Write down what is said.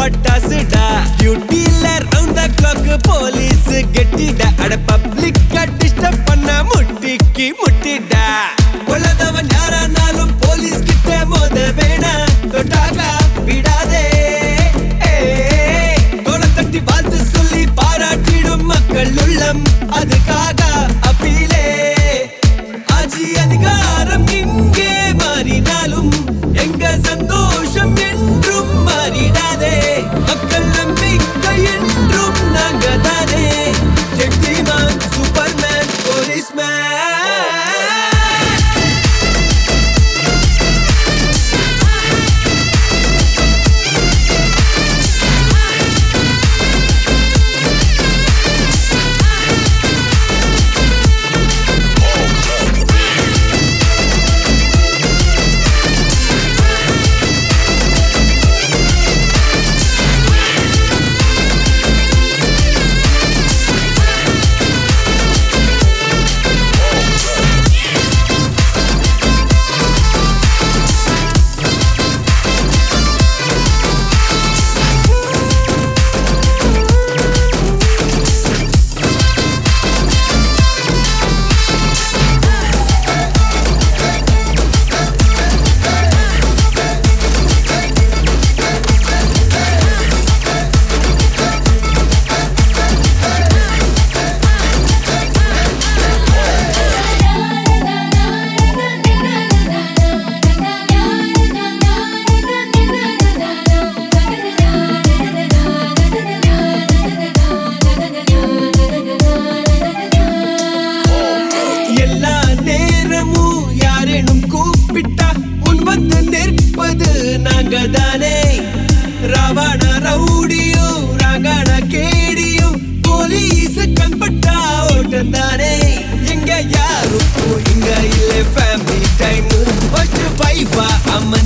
பட்டாசுடா டியூட்டில round the clock police கெட்டிடா அட பப்ளிக் டிஸ்டர்ப் பண்ண முட்டிக்கு முட்டிடா உள்ளதவன் யாரானாலும் போலீஸ் கிட்ட மோத வேணாம் தொட்டாக விடாதே ஏய், தோளை தட்டி வாழ்த்து சொல்லி பாராட்டிடும் மக்கள் உள்ளம் அதுக்காக அப்பீலே ஆட்சி அதிகாரம் இங்கே மாறினாலும் எங்க சந்தோஷம் என்றும் மாறிடாதே மக்கள் நம்பிக்கை என்றும் நாங்க தானே சக்திமான் சூப்பர்மேன் போலீஸ்மேன் எல்லா நேரமும் யாரேனும் கூப்பிட்டா முன் வந்து நிற்பது நாங்க தானே ராவண ரவுடியும் ராகண கேடியும் போலீஸ் கண்பட்டா ஓட்டம் தானே எங்க யாருக்கும் இங்க இல்ல ஃபேமிலி டைம் ஃபர்ஸ்ட் வைஃபா அம்மன்